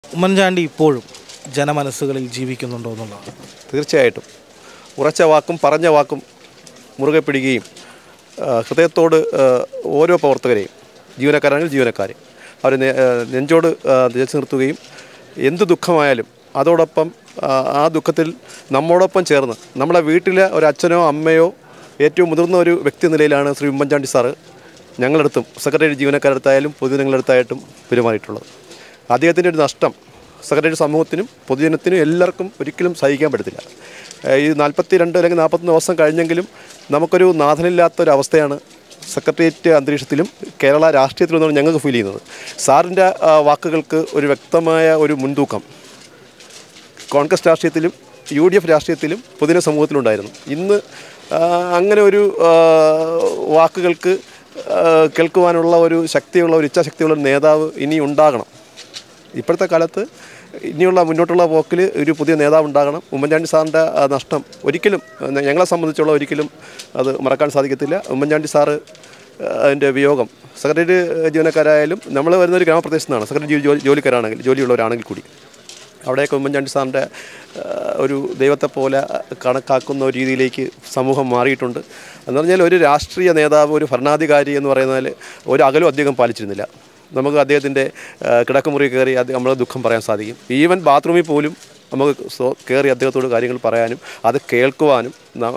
ഉമ്മൻചാണ്ടി ഇപ്പോഴും ജനമനസ്സുകളിൽ ജീവിക്കുന്നുണ്ടോ എന്നുള്ളതാണ് തീർച്ചയായിട്ടും ഉറച്ച വാക്കും പറഞ്ഞ വാക്കും മുറുകെ പിടിക്കുകയും ആ, ഹൃദയത്തോട് ആ, ഓരോ പ്രവർത്തകരെയും ജീവനക്കാരാണെങ്കിൽ ജീവനക്കാരെ അവരെ നെ- ആ, നെഞ്ചോട് ആ, ചേർത്ത് നിർത്തുകയും എന്ത് ദുഃഖമായാലും അതോടൊപ്പം ആ, ആ ദുഃഖത്തിൽ നമ്മോടൊപ്പം ചേർന്ന് നമ്മുടെ വീട്ടിലെ ഒരു അച്ഛനോ അമ്മയോ ഏറ്റവും മുതിർന്ന ഒരു വ്യക്തി എന്ന നിലയിലാണ് ശ്രീ ഉമ്മൻചാണ്ടി സാറ് ഞങ്ങളടുത്തും സെക്രട്ടറി ജീവനക്കാരടുത്തായാലും പൊതുജനങ്ങളടുത്തായിട്ടും പെരുമാറിയിട്ടുള്ളത് അദ്ദേഹത്തിൻ്റെ ഒരു നഷ്ടം സെക്രട്ടറി സമൂഹത്തിനും പൊതുജനത്തിനും എല്ലാവർക്കും ഒരിക്കലും സഹിക്കാൻ പറ്റത്തില്ല ഏഹ് ഈ നാൽപ്പത്തി രണ്ട് അല്ലെങ്കിൽ നാൽപ്പത്തൊന്ന് ദിവസം കഴിഞ്ഞെങ്കിലും നമുക്കൊരു നാഥനില്ലാത്ത ഒരു അവസ്ഥയാണ് സെക്രട്ടേറിയറ്റ് അന്തരീക്ഷത്തിലും കേരള രാഷ്ട്രീയത്തിലും എന്നാണ് ഞങ്ങൾക്ക് ഫീൽ ചെയ്യുന്നത് സാറിൻ്റെ ആ, വാക്കുകൾക്ക് ഒരു വ്യക്തമായ ഒരു മുൻതൂക്കം കോൺഗ്രസ് രാഷ്ട്രീയത്തിലും യു ഡി എഫ് രാഷ്ട്രീയത്തിലും പൊതുജന സമൂഹത്തിലുണ്ടായിരുന്നു ഇന്ന് ആ, അങ്ങനെ ഒരു ആ, വാക്കുകൾക്ക് ആ, കേൾക്കുവാനുള്ള ഒരു ശക്തിയുള്ള ഒരു ഇച്ഛാശക്തിയുള്ള ഒരു നേതാവ് ഇനി ഉണ്ടാകണം ഇപ്പോഴത്തെ കാലത്ത് ഇനിയുള്ള മുന്നോട്ടുള്ള പോക്കിൽ ഒരു പുതിയ നേതാവ് ഉണ്ടാകണം ഉമ്മൻചാണ്ടി സാറിൻ്റെ ആ, നഷ്ടം ഒരിക്കലും ആ, ഞങ്ങളെ സംബന്ധിച്ചുള്ള ഒരിക്കലും അത് മറക്കാൻ സാധിക്കത്തില്ല ഉമ്മൻചാണ്ടി സാറ് ആ, അതിൻ്റെ വിയോഗം സെക്രട്ടറി ജീവനക്കാരായാലും നമ്മൾ വരുന്ന ഒരു ഗ്രാമപ്രദേശത്തു നിന്നാണ് സെക്രട്ടറി ജോലി ജോലിക്കാരാണെങ്കിൽ ജോലിയുള്ളവരാണെങ്കിൽ കൂടി അവിടെയൊക്കെ ഉമ്മൻചാണ്ടി സാറിൻ്റെ ആ, ഒരു ദൈവത്തെ പോലെ കണക്കാക്കുന്ന ഒരു രീതിയിലേക്ക് സമൂഹം മാറിയിട്ടുണ്ട് എന്ന് പറഞ്ഞാൽ ഒരു രാഷ്ട്രീയ നേതാവ് ഒരു ഭരണാധികാരി എന്ന് പറയുന്നതിൽ ഒരു അകലും അദ്ദേഹം പാലിച്ചിരുന്നില്ല നമുക്ക് അദ്ദേഹത്തിൻ്റെ കിടക്കുമുറി കയറി അത് നമ്മളെ ദുഃഖം പറയാൻ സാധിക്കും ഈവൻ ബാത്റൂമിൽ പോലും നമുക്ക് സ്വ- കയറി അദ്ദേഹത്തോട് കാര്യങ്ങൾ പറയാനും അത് കേൾക്കുവാനും ന-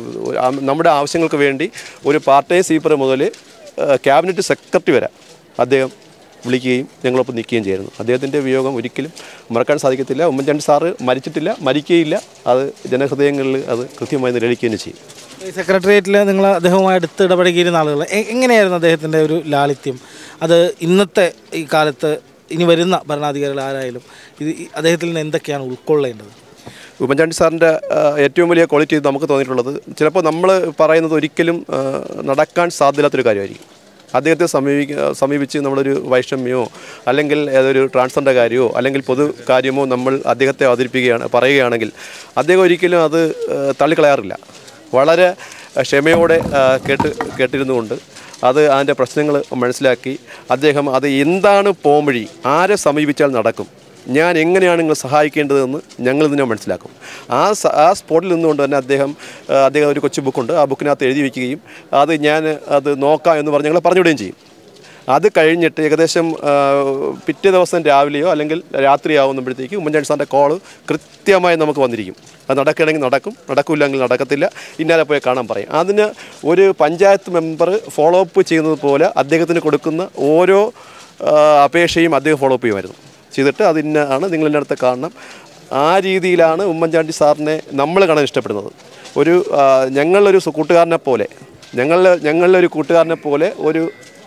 ആ, നമ്മുടെ ആവശ്യങ്ങൾക്ക് വേണ്ടി ഒരു പാർട്ട് ടൈം സ്വീപ്പർ മുതൽ ക്യാബിനറ്റ് സെക്രട്ടറി വരെ അദ്ദേഹം വിളിക്കുകയും ഞങ്ങളൊപ്പം നിൽക്കുകയും ചെയ്യുന്നു അദ്ദേഹത്തിൻ്റെ വിയോഗം ഒരിക്കലും മറക്കാൻ സാധിക്കത്തില്ല ഉമ്മൻചാണ്ടി സാറ് മരിച്ചിട്ടില്ല മരിക്കുകയില്ല അത് ജനഹൃദയങ്ങളിൽ അത് കൃത്യമായി നിലനിൽക്കുകയും ചെയ്യും ഈ സെക്രട്ടേറിയറ്റിൽ നിങ്ങൾ അദ്ദേഹവുമായി അടുത്ത് ഇടപഴകിയിരുന്ന ആളുകൾ എ- എങ്ങനെയായിരുന്നു അദ്ദേഹത്തിൻ്റെ ഒരു ലാളിത്യം അത് ഇന്നത്തെ ഈ കാലത്ത് ഇനി വരുന്ന ഭരണാധികാരികൾ ആരായാലും ഇത് ഈ അദ്ദേഹത്തിൽ നിന്ന് എന്തൊക്കെയാണ് ഉൾക്കൊള്ളേണ്ടത് ഉമ്മൻചാണ്ടി സാറിൻ്റെ ആ, ഏറ്റവും വലിയ ക്വാളിറ്റി നമുക്ക് തോന്നിയിട്ടുള്ളത് ചിലപ്പോൾ നമ്മൾ പറയുന്നത് ഒരിക്കലും ആ, നടക്കാൻ സാധ്യമില്ലാത്തൊരു കാര്യമായിരിക്കും അദ്ദേഹത്തെ സമീപിക്ക സമീപിച്ച് നമ്മളൊരു വൈഷമ്യമോ അല്ലെങ്കിൽ ഏതൊരു ട്രാൻസ്ഫറിൻ്റെ കാര്യമോ അല്ലെങ്കിൽ പൊതു കാര്യമോ നമ്മൾ അദ്ദേഹത്തെ അവതരിപ്പിക്കുകയാണ് പറയുകയാണെങ്കിൽ അദ്ദേഹം ഒരിക്കലും അത് ആ, തള്ളിക്കളയാറില്ല വളരെ ക്ഷമയോടെ ആ, കേട്ട് കേട്ടിരുന്നുകൊണ്ട് അത് അതിൻ്റെ പ്രശ്നങ്ങൾ മനസ്സിലാക്കി അദ്ദേഹം അത് എന്താണ് പോംവഴി ആരെ സമീപിച്ചാൽ നടക്കും ഞാൻ എങ്ങനെയാണ് നിങ്ങൾ സഹായിക്കേണ്ടതെന്ന് ഞങ്ങൾ ഇതിനെ മനസ്സിലാക്കും ആ സ- ആ സ്പോട്ടിൽ നിന്നുകൊണ്ട് തന്നെ അദ്ദേഹം ആ, അദ്ദേഹം ഒരു കൊച്ചു ബുക്കുണ്ട് ആ ബുക്കിനകത്ത് എഴുതി വയ്ക്കുകയും അത് ഞാൻ അത് നോക്കാം എന്ന് പറഞ്ഞ് ഞങ്ങളെ പറഞ്ഞുവിടുകയും ചെയ്യും അത് കഴിഞ്ഞിട്ട് ഏകദേശം ആ, പിറ്റേ ദിവസം രാവിലെയോ അല്ലെങ്കിൽ രാത്രിയാവുമ്പോഴത്തേക്ക് ഉമ്മൻചാണ്ടി സാറിൻ്റെ കോള് കൃത്യമായി നമുക്ക് വന്നിരിക്കും അത് നടക്കുകയാണെങ്കിൽ നടക്കും നടക്കില്ലെങ്കിൽ നടക്കത്തില്ല ഇന്നാലെ പോയി കാണാൻ പറയും അതിന് ഒരു പഞ്ചായത്ത് മെമ്പർ ഫോളോ അപ്പ് ചെയ്യുന്നത് പോലെ അദ്ദേഹത്തിന് കൊടുക്കുന്ന ഓരോ ആ, അപേക്ഷയും അദ്ദേഹം ഫോളോ അപ്പ് ചെയ്യുമായിരുന്നു ചെയ്തിട്ട് അത് ഇന്ന ആണ് നിങ്ങൾ എൻ്റെ അടുത്ത് കാണണം ആ രീതിയിലാണ് ഉമ്മൻചാണ്ടി സാറിനെ നമ്മൾ കാണാൻ ഇഷ്ടപ്പെടുന്നത് ഒരു ആ, ഞങ്ങളൊരു സു- കൂട്ടുകാരനെ പോലെ ഞങ്ങൾ ഞങ്ങളുടെ ഒരു കൂട്ടുകാരനെ പോലെ ഒരു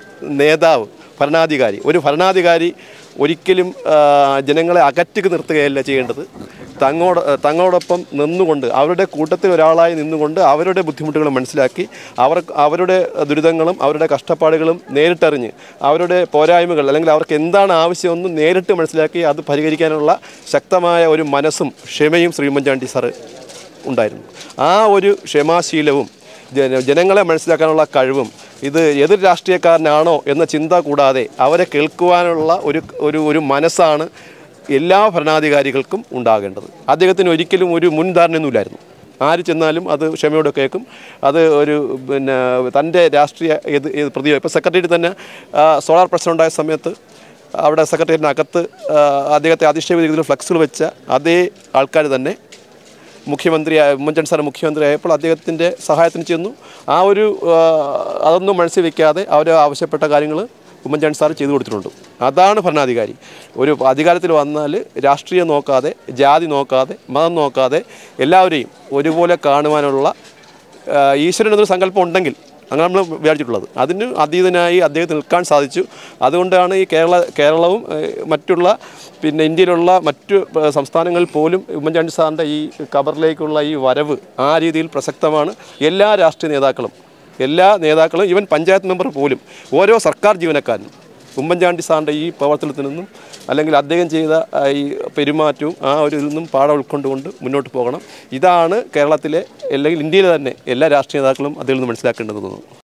നേതാവ് ഭരണാധികാരി ഒരു ഭരണാധികാരി ഒരിക്കലും ആ, ജനങ്ങളെ അകറ്റി നിർത്തുകയല്ല ചെയ്യേണ്ടത് തങ്ങോട് തങ്ങളോടൊപ്പം നിന്നുകൊണ്ട് അവരുടെ കൂട്ടത്തിൽ ഒരാളായി നിന്നുകൊണ്ട് അവരുടെ ബുദ്ധിമുട്ടുകൾ മനസ്സിലാക്കി അവർ അവരുടെ ദുരിതങ്ങളും അവരുടെ കഷ്ടപ്പാടുകളും നേരിട്ടറിഞ്ഞ് അവരുടെ പോരായ്മകൾ അല്ലെങ്കിൽ അവർക്ക് എന്താണ് ആവശ്യമെന്ന് നേരിട്ട് മനസ്സിലാക്കി അത് പരിഹരിക്കാനുള്ള ശക്തമായ ഒരു മനസ്സും ക്ഷമയും ശ്രീ ഉമ്മൻചാണ്ടി സാറ് ഉണ്ടായിരുന്നു ആ ഒരു ക്ഷമാശീലവും ജന ജനങ്ങളെ മനസ്സിലാക്കാനുള്ള കഴിവും ഇത് എതിർ രാഷ്ട്രീയക്കാരനാണോ എന്ന ചിന്ത കൂടാതെ അവരെ കേൾക്കുവാനുള്ള ഒരു ഒരു ഒരു മനസ്സാണ് എല്ലാ ഭരണാധികാരികൾക്കും ഉണ്ടാകേണ്ടത് അദ്ദേഹത്തിന് ഒരിക്കലും ഒരു മുൻധാരണയൊന്നുമില്ലായിരുന്നു ആര് ചെന്നാലും അത് ക്ഷമയോടെ കേൾക്കും അത് ഒരു പിന്നെ തൻ്റെ രാഷ്ട്രീയ ഏത് ഏത് പ്രതി ഇപ്പോൾ സെക്രട്ടറി തന്നെ ആ, സോളാർ പ്രശ്നം ഉണ്ടായ സമയത്ത് അവിടെ സെക്രട്ടേറിയറ്റിനകത്ത് ആ, അദ്ദേഹത്തെ അധിക്ഷേപ രീതിയിൽ ഫ്ലക്സുകൾ വെച്ച അതേ ആൾക്കാർ തന്നെ മുഖ്യമന്ത്രി ഉമ്മൻചാണ്ടി സാർ മുഖ്യമന്ത്രി ആയപ്പോൾ അദ്ദേഹത്തിൻ്റെ സഹായത്തിന് ചെന്നു ആ ഒരു ആ, അതൊന്നും മനസ്സിൽ വെക്കാതെ അവർ ആവശ്യപ്പെട്ട കാര്യങ്ങൾ ഉമ്മൻചാണ്ടി സാർ ചെയ്തു കൊടുത്തിട്ടുണ്ട് അതാണ് ഭരണാധികാരി ഒരു അധികാരത്തിൽ വന്നാൽ രാഷ്ട്രീയം നോക്കാതെ ജാതി നോക്കാതെ മതം നോക്കാതെ എല്ലാവരെയും ഒരുപോലെ കാണുവാനുള്ള ആ, ഈശ്വരൻ എന്നൊരു സങ്കല്പം ഉണ്ടെങ്കിൽ അങ്ങനെ നമ്മൾ വിചാരിച്ചിട്ടുള്ളത് അതിന് അതീതനായി അദ്ദേഹത്തിന് നിൽക്കാൻ സാധിച്ചു അതുകൊണ്ടാണ് ഈ കേരള കേരളവും ഏഹ്, മറ്റുള്ള പിന്നെ ഇന്ത്യയിലുള്ള മറ്റു ഏഹ്, സംസ്ഥാനങ്ങളിൽ പോലും ഉമ്മൻചാണ്ടി സാറിൻ്റെ ഈ ഖബറിലേക്കുള്ള ഈ വരവ് ആ രീതിയിൽ പ്രസക്തമാണ് എല്ലാ രാഷ്ട്രീയ നേതാക്കളും എല്ലാ നേതാക്കളും ഈവൻ പഞ്ചായത്ത് മെമ്പർ പോലും ഓരോ സർക്കാർ ജീവനക്കാരനും ഉമ്മൻചാണ്ടി സാറിൻ്റെ ഈ പ്രവർത്തനത്തിൽ നിന്നും അല്ലെങ്കിൽ അദ്ദേഹം ചെയ്ത ആ, ഈ പെരുമാറ്റവും ആ ഒരു ഇതിൽ നിന്നും പാഠം ഉൾക്കൊണ്ടുകൊണ്ട് മുന്നോട്ട് പോകണം ഇതാണ് കേരളത്തിലെ അല്ലെങ്കിൽ ഇന്ത്യയിലെ തന്നെ എല്ലാ രാഷ്ട്രീയ നേതാക്കളും അതിൽ നിന്ന് മനസ്സിലാക്കേണ്ടത് തോന്നുന്നു